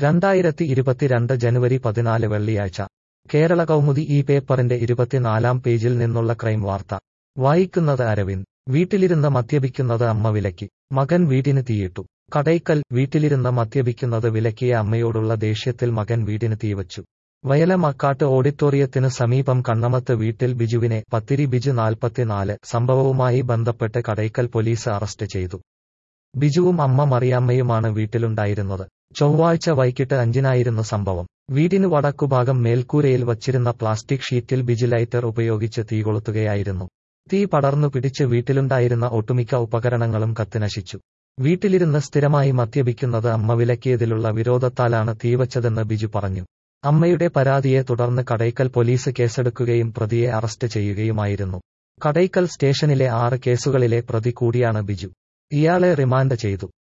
രണ്ടായിരത്തി ഇരുപത്തിരണ്ട് ജനുവരി പതിനാല് വെള്ളിയാഴ്ച കേരള കൗമുദി ഈ പേപ്പറിന്റെ ഇരുപത്തിനാലാം പേജിൽ നിന്നുള്ള ക്രൈം വാർത്ത വായിക്കുന്നത് അരവിന്ദ് വീട്ടിലിരുന്ന് മദ്യപിക്കുന്നത് അമ്മ വിലക്കി മകൻ വീടിന് തീയിട്ടു കടയ്ക്കൽ വീട്ടിലിരുന്ന് മദ്യപിക്കുന്നത് വിലക്കിയ അമ്മയോടുള്ള ദേഷ്യത്തിൽ മകൻ വീടിന് തീവച്ചു വയല മക്കാട്ട് ഓഡിറ്റോറിയത്തിന് സമീപം കണ്ണമത്ത് വീട്ടിൽ ബിജുവിനെ പത്തിരി ബിജു നാൽപ്പത്തിനാല് സംഭവവുമായി ബന്ധപ്പെട്ട് കടയ്ക്കൽ പോലീസ് അറസ്റ്റ് ചെയ്തു ബിജുവും അമ്മ മറിയാമ്മയുമാണ് വീട്ടിലുണ്ടായിരുന്നത് ചൊവ്വാഴ്ച വൈകിട്ട് അഞ്ചിനായിരുന്നു സംഭവം വീടിന് വടക്കുഭാഗം മേൽക്കൂരയിൽ വച്ചിരുന്ന പ്ലാസ്റ്റിക് ഷീറ്റിൽ ബിജു ലൈറ്റർ ഉപയോഗിച്ച് തീ കൊളുത്തുകയായിരുന്നു തീ പടർന്നു പിടിച്ച് വീട്ടിലുണ്ടായിരുന്ന ഒട്ടുമിക്ക ഉപകരണങ്ങളും കത്തിനശിച്ചു വീട്ടിലിരുന്ന് സ്ഥിരമായി മദ്യപിക്കുന്നത് അമ്മ വിലക്കിയതിലുള്ള വിരോധത്താലാണ് തീവച്ചതെന്ന് ബിജു പറഞ്ഞു അമ്മയുടെ പരാതിയെ തുടർന്ന് കടയ്ക്കൽ പോലീസ് കേസെടുക്കുകയും പ്രതിയെ അറസ്റ്റ് ചെയ്യുകയുമായിരുന്നു കടയ്ക്കൽ സ്റ്റേഷനിലെ ആറ് കേസുകളിലെ പ്രതി കൂടിയാണ് ബിജു ഇയാളെ റിമാൻഡ് ചെയ്തു